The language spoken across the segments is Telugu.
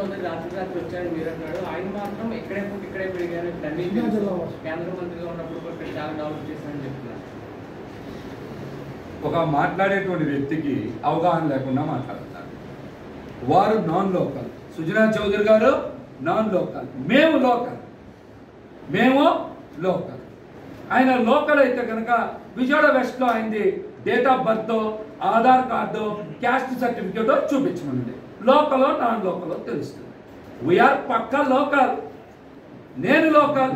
చౌదరి రాత్రి రాత్రి వచ్చారని మీరు అన్నాడు ఆయన మాత్రం ఇక్కడే పుట్టి ఇక్కడే పెరిగారు ఇప్పుడు అన్ని కృష్ణా తెలుసు. జిల్లా వాసి. కేంద్ర మంత్రిగా ఉన్నప్పుడు కూడా ఇక్కడ చాలా డెవలప్ చేశారని చెప్తున్నారు ఒక మాట్లాడేటువంటి వ్యక్తికి అవగాహన లేకుండా మాట్లాడతారు వారు నాన్ లోకల్ సుజనా చౌదరి గారు నాన్ లోకల్ మేము లోకల్ మేము లోకల్ ఆయన లోకల్ అయితే కనుక విజయవాడ వెస్ట్లో అయింది date of birth Aadhaar card caste certificate చూపించమండి లోకల్ నాన్ లోకల్ తెలుస్తుంది వీఆర్ పక్క లోకల్ నేను లోకల్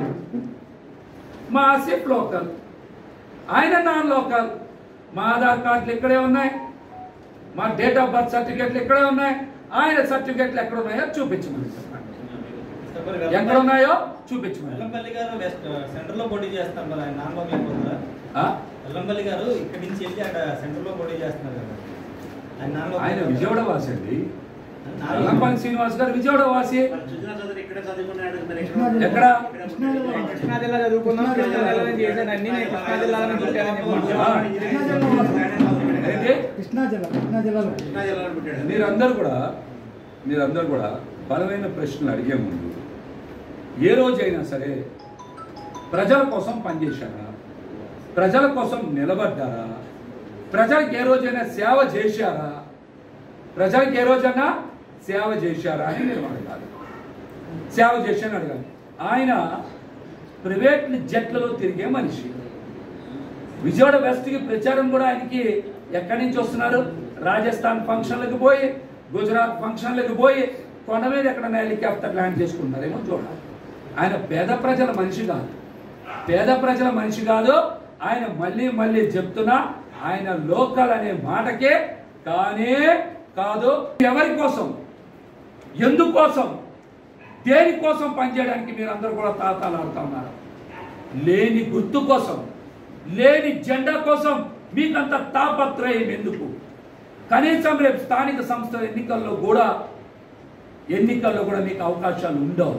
మా ఆసిఫ్ లోకల్ ఆయన నాన్ లోకల్ మా ఆధార్ కార్డులు ఇక్కడే ఉన్నాయి మా డేట్ ఆఫ్ బర్త్ సర్టిఫికేట్లు ఇక్కడే ఉన్నాయి ఆయన సర్టిఫికేట్లు ఎక్కడ ఉన్నాయో చూపించమని చెప్పండి ఎక్కడ ఉన్నాయో చూపించమని వెల్లంపల్లి గారు వెస్ట్ సెంటర్ లో పోటీ చేస్తున్నారు కదా ఆయన నాన్ లోకల్ అయిపోతారా ఆ? వెల్లంపల్లి గారు ఇక్కడి నుంచి వెళ్ళి అక్కడ సెంటర్ లో పోటీ చేస్తున్నారు కదా ఆయన నాన్ లోకల్ ఆయన విజయవాడ వాసి అండి నాన్ లోకల్. వెల్లంపల్లి శ్రీనివాస్ గారు విజయవాడ వాసి సుజనా చౌదరి ఇక్కడే చదువుకున్నాడు మరి కృష్ణా జిల్లా. ఎక్కడ? కృష్ణా జిల్లా. కృష్ణా జిల్లా చదువుకున్నాం కృష్ణా జిల్లాలో చేశాను అన్ని నేను కృష్ణా జిల్లాలోనే పుట్టానని చెప్పాను ఆ. కృష్ణా జిల్లా వాసి. ఏంటి కృష్ణా జిల్లా కృష్ణా జిల్లాలో కృష్ణా జిల్లాలో పుట్టాడు మీరందరూ కూడా మీరందరూ కూడా బలమైన ప్రశ్నలు అడిగే ముందు ఏ రోజైనా సరే ప్రజల కోసం పనిచేశారా ప్రజల కోసం నిలబడ్డారా ప్రజలకు ఏ రోజైనా సేవ చేశారా ప్రజలకు ఏ రోజైనా సేవ చేశారా అని నేను అడగాలి సేవ చేశాను అడగాలి ఆయన ప్రైవేట్ జట్లలో తిరిగే మనిషి విజయవాడ వెస్ట్కి ప్రచారం కూడా ఆయనకి ఎక్కడి నుంచి వస్తున్నారు రాజస్థాన్ ఫంక్షన్లకు పోయి గుజరాత్ ఫంక్షన్లకు పోయి కొండ మీద ఎక్కడైనా హెలికాప్టర్ ల్యాండ్ చేసుకుంటారేమో చూడాలి ఆయన పేద ప్రజల మనిషి కాదు పేద ప్రజల మనిషి కాదు ఆయన మళ్ళీ మళ్ళీ చెప్తున్నా ఆయన లోకల్ అనే మాటకే కానే కాదు ఎవరి కోసం ఎందుకోసం దేనికోసం పనిచేయడానికి మీరందరూ కూడా తాతాలాడుతూ ఉన్నారు లేని గుర్తు కోసం లేని జెండా కోసం మీకంత తాపత్రయం ఎందుకు కనీసం రేపు స్థానిక సంస్థల ఎన్నికల్లో కూడా ఎన్నికల్లో కూడా మీకు అవకాశాలు ఉండవు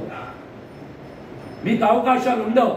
మీకు అవకాశాలు ఉండవు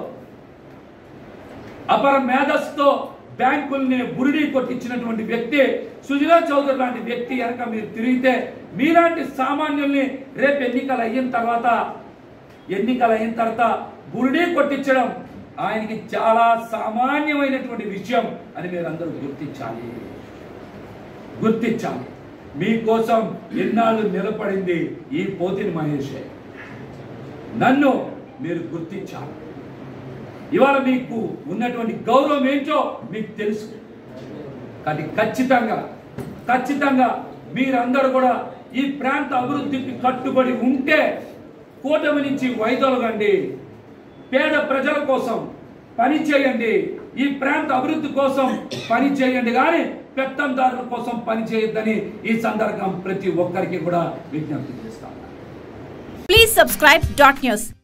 అపర మేధస్సుతో బ్యాంకుల్ని బురిడి కొట్టించినటువంటి వ్యక్తి సుజనా చౌదరి లాంటి వ్యక్తి కనుక మీరు తిరిగితే మీలాంటి సామాన్యుల్ని రేపు ఎన్నికలు అయిన తర్వాత ఎన్నికలు అయిన తర్వాత బురిడి కొట్టించడం ఆయనకి చాలా సామాన్యమైనటువంటి విషయం అని మీరు అందరూ గుర్తించాలి గుర్తించాలి మీకోసం ఎన్నాళ్ళు నిలబడింది ఈ పోతిని మహేషే నన్ను మీరు గుర్తించాలి ఇవాళ మీకు ఉన్నటువంటి గౌరవం ఏంటో మీకు తెలుసు కానీ ఖచ్చితంగా ఖచ్చితంగా మీరందరూ కూడా ఈ ప్రాంత అభివృద్ధికి కట్టుబడి ఉంటే కూటమి నుంచి వైదొలగండి పేద ప్రజల కోసం పని చేయండి ఈ ప్రాంత అభివృద్ధి కోసం పని చేయండి కానీ పెత్తందారుల కోసం పని చేయొద్దని ఈ సందర్భం ప్రతి ఒక్కరికి కూడా విజ్ఞప్తి చేస్తాను Please subscribe dot news